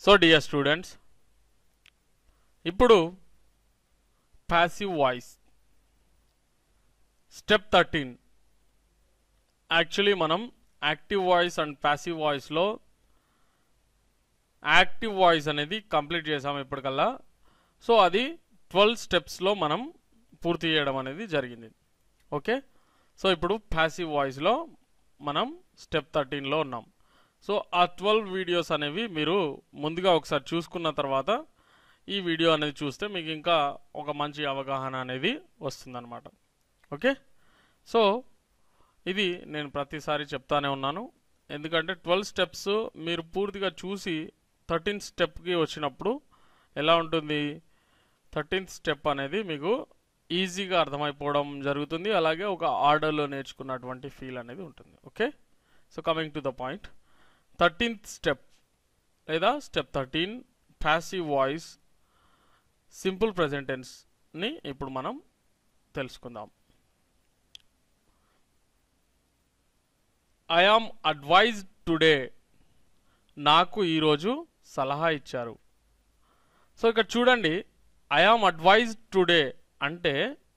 so dear students ఇప్పుడు passive voice step thirteen actually మనం active voice and passive వాయిస్లో active voice అనేది complete చేసాం ఇప్పటికల్లా సో అది ట్వెల్వ్ స్టెప్స్లో మనం పూర్తి చేయడం అనేది జరిగింది ఓకే సో ఇప్పుడు ప్యాసివ్ వాయిస్లో మనం స్టెప్ థర్టీన్లో ఉన్నాం సో ఆ ట్వెల్వ్ వీడియోస్ అనేవి మీరు ముందుగా ఒకసారి చూసుకున్న తర్వాత ఈ వీడియో అనేది చూస్తే మీకు ఇంకా ఒక మంచి అవగాహన అనేది వస్తుందన్నమాట ఓకే సో ఇది నేను ప్రతిసారి చెప్తానే ఉన్నాను ఎందుకంటే ట్వెల్వ్ స్టెప్స్ మీరు పూర్తిగా చూసి థర్టీన్త్ స్టెప్కి వచ్చినప్పుడు ఎలా ఉంటుంది థర్టీన్త్ స్టెప్ అనేది మీకు ఈజీగా అర్థమైపోవడం జరుగుతుంది అలాగే ఒక ఆర్డర్లో నేర్చుకున్నటువంటి ఫీల్ అనేది ఉంటుంది okay so coming to the point thirteenth step లేదా step thirteen passive voice simple ప్రెజెంటెన్స్ని ఇప్పుడు మనం తెలుసుకుందాం ఐ ఆమ్ అడ్వైజ్డ్ టుడే నాకు ఈరోజు సలహా ఇచ్చారు సో ఇక్కడ చూడండి ఐ ఆమ్ అడ్వైజ్డ్ టుడే అంటే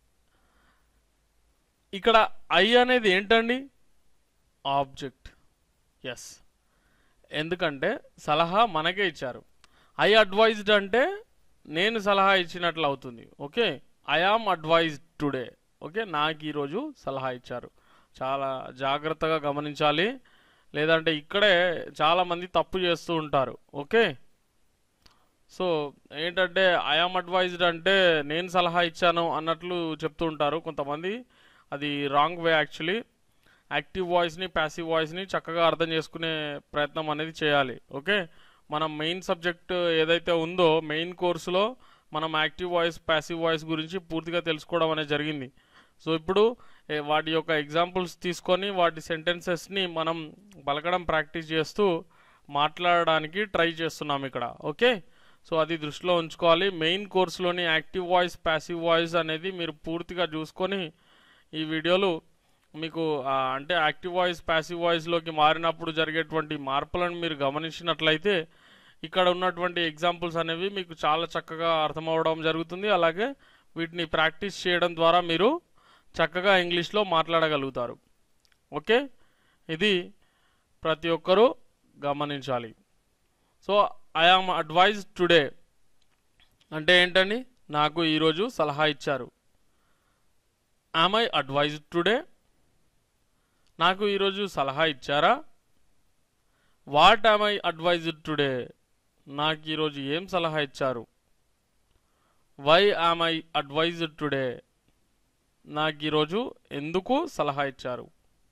ఇక్కడ ఐ అనేది ఏంటండి ఆబ్జెక్ట్ ఎస్ ఎందుకంటే సలహా మనకే ఇచ్చారు ఐ అడ్వైజ్డ్ అంటే నేను సలహా ఇచ్చినట్లు అవుతుంది okay I am advised today okay నాకు ఈరోజు సలహా ఇచ్చారు చాలా జాగ్రత్తగా గమనించాలి లేదంటే ఇక్కడే చాలామంది తప్పు చేస్తూ ఉంటారు ఓకే సో ఏంటంటే ఐ ఆమ్ అడ్వైజ్డ్ అంటే నేను సలహా ఇచ్చాను అన్నట్లు చెప్తూ ఉంటారు కొంతమంది అది రాంగ్ వే యాక్చువల్లీ యాక్టివ్ వాయిస్ని ప్యాసివ్ వాయిస్ని చక్కగా అర్థం చేసుకునే ప్రయత్నం అనేది చేయాలి ఓకే మనం మెయిన్ సబ్జెక్ట్ ఏదైతే ఉందో మెయిన్ కోర్సులో మనం యాక్టివ్ వాయిస్ ప్యాసివ్ వాయిస్ గురించి పూర్తిగా తెలుసుకోవడం అనేది జరిగింది సో ఇప్పుడు ఏ, వాటి యొక్క ఎగ్జాంపుల్స్ తీసుకొని వాటి సెంటెన్సెస్ని మనం పలకడం ప్రాక్టీస్ చేస్తూ మాట్లాడడానికి ట్రై చేస్తున్నాం ఇక్కడ ఓకే సో అది దృష్టిలో ఉంచుకోవాలి మెయిన్ కోర్సులోని యాక్టివ్ వాయిస్ ప్యాసివ్ వాయిస్ అనేది మీరు పూర్తిగా చూసుకొని ఈ వీడియోలు మీకు ఆ, అంటే యాక్టివ్ వాయిస్ ప్యాసివ్ వాయిస్లోకి మారినప్పుడు జరిగేటువంటి మార్పులను మీరు గమనించినట్లయితే ఇక్కడ ఉన్నటువంటి ఎగ్జాంపుల్స్ అనేవి మీకు చాలా చక్కగా అర్థమవడం జరుగుతుంది అలాగే వీటిని ప్రాక్టీస్ చేయడం ద్వారా మీరు చక్కగా ఇంగ్లీష్లో మాట్లాడగలుగుతారు ఓకే ఇది ప్రతి ఒక్కరూ గమనించాలి so I am advise today అంటే ఏంటండి నాకు ఈరోజు సలహా ఇచ్చారు ఆమ్ ఐ అడ్వైజ్ టుడే నాకు ఈరోజు సలహా ఇచ్చారా what am I advised today నాకు ఈరోజు ఏం సలహా ఇచ్చారు why am I advised today నాకు ఈరోజు ఎందుకు సలహా ఇచ్చారు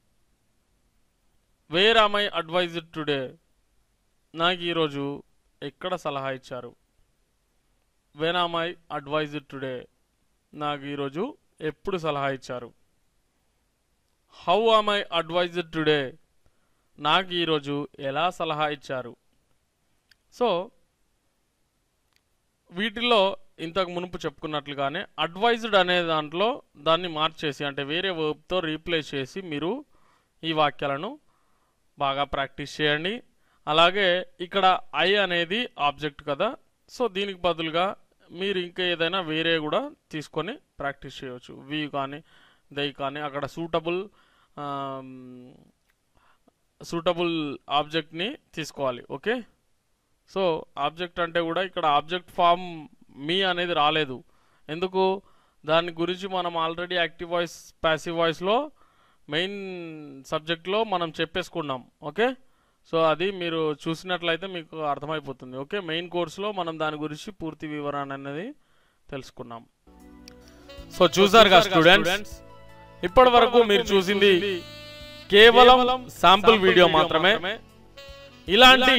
where am I advised today నాకు ఈరోజు ఎక్కడ సలహా ఇచ్చారు when am I advised today నాకు ఈరోజు ఎప్పుడు సలహా ఇచ్చారు how am I advised today నాకు ఈరోజు ఎలా సలహా ఇచ్చారు సో వీటిలో ఇంతకు మునుపు చెప్పుకున్నట్లుగానే అడ్వైజ్డ్ అనే దాంట్లో దాన్ని మార్చేసి అంటే వేరే వర్బ్తో రీప్లేస్ చేసి మీరు ఈ వాక్యాలను బాగా ప్రాక్టీస్ చేయండి అలాగే ఇక్కడ ఐ అనేది ఆబ్జెక్ట్ కదా సో దీనికి బదులుగా మీరు ఇంకా ఏదైనా వేరే కూడా తీసుకొని ప్రాక్టీస్ చేయవచ్చు వి కానీ దై కానీ అక్కడ సూటబుల్ సూటబుల్ ఆబ్జెక్ట్ని తీసుకోవాలి ఓకే సో ఆబ్జెక్ట్ అంటే కూడా ఇక్కడ ఆబ్జెక్ట్ ఫామ్ మీ అనేది రాలేదు ఎందుకు దాని గురించి మనం ఆల్రెడీ యాక్టివ్ వాయిస్ ప్యాసివ్ వాయిస్లో మెయిన్ సబ్జెక్ట్లో మనం చెప్పేసుకున్నాం ఓకే సో అది మీరు చూసినట్లయితే మీకు అర్థమైపోతుంది ఓకే మెయిన్ కోర్సులో మనం దాని గురించి పూర్తి వివరణ అనేది తెలుసుకున్నాం సో చూసారుగా స్టూడెంట్స్ ఇప్పటి వరకు మీరు చూసింది కేవలం శాంపుల్ వీడియో మాత్రమే ఇలాంటి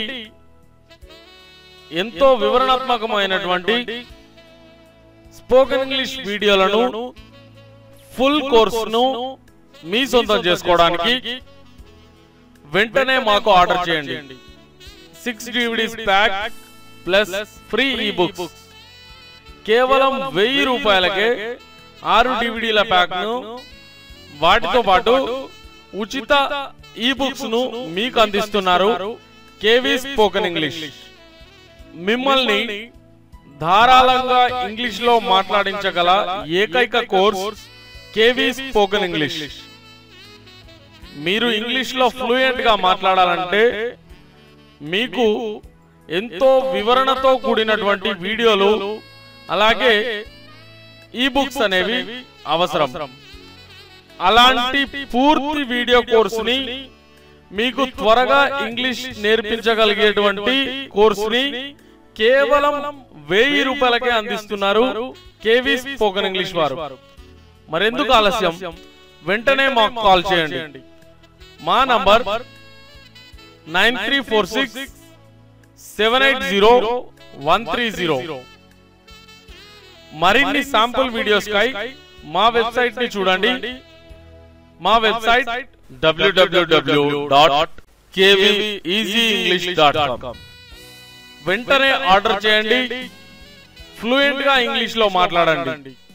ఎంతో వివరణాత్మకమైనటువంటి స్పోకెన్ ఇంగ్లీష్ వీడియోలను ఫుల్ కోర్సును మీ సొంతం చేసుకోవడానికి వెంటనే మాకు ఆర్డర్ చేయండి six DVDs pack plus free ebooks కేవలం వెయ్యి రూపాయలకే ఆరు డివిడీల ప్యాక్ ను వాటితో పాటు ఉచిత ఈ బుక్స్ ను మీకు అందిస్తున్నారు కేవీ స్పోకెన్ ఇంగ్లీష్ మిమ్మల్ని ధారాళంగా ఇంగ్లీష్ లో మాట్లాడించగల ఏకైక కోర్స్ కేవీ స్పోకెన్ ఇంగ్లీష్ మీరు ఇంగ్లీష్ లో ఫ్లూయెంట్ గా మాట్లాడాలంటే మీకు ఎంతో వివరణతో కూడినటువంటి వీడియోలు అలాగే ఈ బుక్స్ అనేవి అవసరం అలాంటి పూర్తి వీడియో కోర్సుని మీకు త్వరగా ఇంగ్లీష్ నేర్పించగలిగేటువంటి కోర్సుని కేవలం వెయ్యి రూపాయలకే అందిస్తున్నారు కేవీ స్పోకెన్ ఇంగ్లీష్ వారు మరెందుకు ఆలస్యం వెంటనే మాకు కాల్ చేయండి మా number nine three four six seven eight zero one three zero మరిన్ని శాంపుల్ వీడియోస్ కై మా వెబ్సైట్ ని చూడండి మా వెబ్సైట్ డబ్ల్యూడబ్ల్యూడబ్ల్యూ డాట్ డాట్ కామ్ వెంటనే ఆర్డర్ చేయండి ఫ్లూయెంట్ గా ఇంగ్లీష్ లో మాట్లాడండి